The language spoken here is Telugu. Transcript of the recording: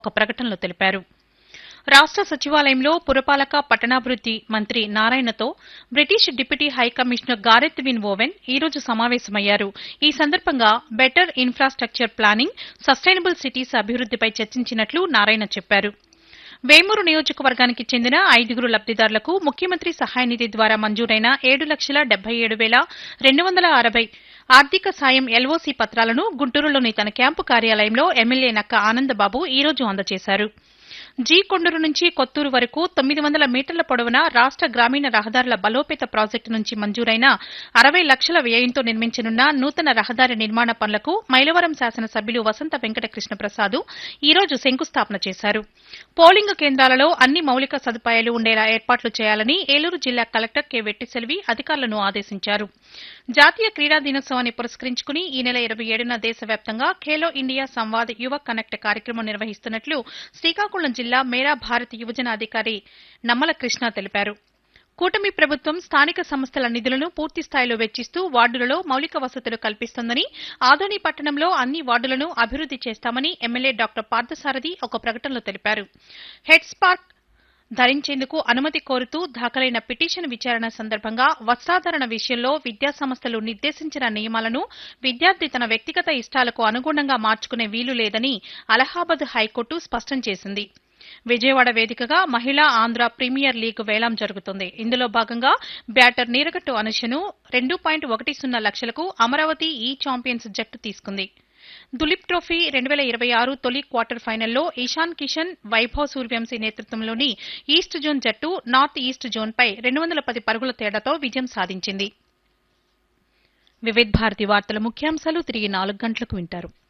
ఒక ప్రకటనలో తెలిపారు రాష్ట సచివాలయంలో పురపాలక పట్టణాభివృద్ది మంత్రి నారాయణతో British deputy high commissioner Gareth Wynn Owen ఈ రోజు సమావేశమయ్యారు ఈ సందర్భంగా better infrastructure planning sustainable cities అభివృద్దిపై చర్చించినట్లు నారాయణ చెప్పారు వేమూరు నియోజకవర్గానికి చెందిన ఐదుగురు లబ్దిదారులకు ముఖ్యమంత్రి సహాయ నిధి ద్వారా మంజూరైన ఏడు లక్షల డెబ్బై ఏడు వేల రెండు వందల అరవై ఆర్థిక సాయం ఎల్ఓసీ పత్రాలను గుంటూరులోని తన క్యాంపు కార్యాలయంలో ఎమ్మెల్యే నక్క ఆనందబాబు ఈ రోజు అందజేశారు జీ కొండూరు నుంచి కొత్తూరు వరకు తొమ్మిది వందల మీటర్ల పొడవున రాష్ట గ్రామీణ రహదారుల బలోపేత ప్రాజెక్టు నుంచి మంజూరైన అరవై లక్షల వ్యయంతో నిర్మించనున్న నూతన రహదారి నిర్మాణ పనులకు మైలవరం శాసనసభ్యులు వసంత వెంకట కృష్ణప్రసాద్ ఈ రోజు శంకుస్థాపన చేశారు పోలింగ్ కేంద్రాలలో అన్ని మౌలిక సదుపాయాలు ఉండేలా ఏర్పాట్లు చేయాలని ఏలూరు జిల్లా కలెక్టర్ కె వెట్టిసెల్వి అధికారులను ఆదేశించారు జాతీయ క్రీడా దినోత్సవాన్ని పురస్కరించుకుని ఈ నెల ఇరవై ఏడున దేశవ్యాప్తంగా ఖేలో ఇండియా సంవాద్ యువ కనెక్ట్ కార్యక్రమం నిర్వహిస్తున్నట్లు శ్రీకాకుళం జిల్లా మేరా భారత్ యువజన అధికారి నమ్మల కృష్ణ తెలిపారు కూటమి ప్రభుత్వం స్థానిక సంస్థల నిధులను పూర్తి స్థాయిలో వెచ్చిస్తూ వార్డులలో మౌలిక వసతులు కల్పిస్తోందని ఆదోని పట్టణంలో అన్ని వార్డులను అభివృద్ది చేస్తామని ఎమ్మెల్యే డాక్టర్ పార్థసారథి ఒక ప్రకటనలో తెలిపారు హెడ్ స్పార్క్ ధరించేందుకు అనుమతి కోరుతూ దాఖలైన పిటిషన్ విచారణ సందర్భంగా వస్త్రాధరణ విషయంలో విద్యాసంస్థలు నిర్దేశించిన నియమాలను విద్యార్థి తన వ్యక్తిగత ఇష్టాలకు అనుగుణంగా మార్చుకునే వీలు లేదని అలహాబాద్ హైకోర్టు స్పష్టం చేసింది విజయవాడ వేదికగా మహిళా ఆంధ్ర ప్రీమియర్ లీగ్ వేలం జరుగుతుంది ఇందులో భాగంగా బ్యాటర్ నీరగట్టు అనుషను రెండు పాయింట్ ఒకటి సున్నా లక్షలకు అమరావతి ఈ ఛాంపియన్స్ జట్టు తీసుకుంది దులీప్ ట్రోఫీ రెండు వేల ఇరవై ఆరు తొలి క్వార్టర్ ఫైనల్లో ఇషాన్ కిషన్ వైభవ్ సూర్యవంశీ నేతృత్వంలోని ఈస్ట్ జోన్ జట్టు నార్త్ ఈస్ట్ జోన్పై రెండు వందల పది పరుగుల తేడాతో విజయం సాధించింది వివిధ్ భారతి వార్తల ముఖ్యాంశాలు తిరిగి నాలుగు గంటలకు వింటారు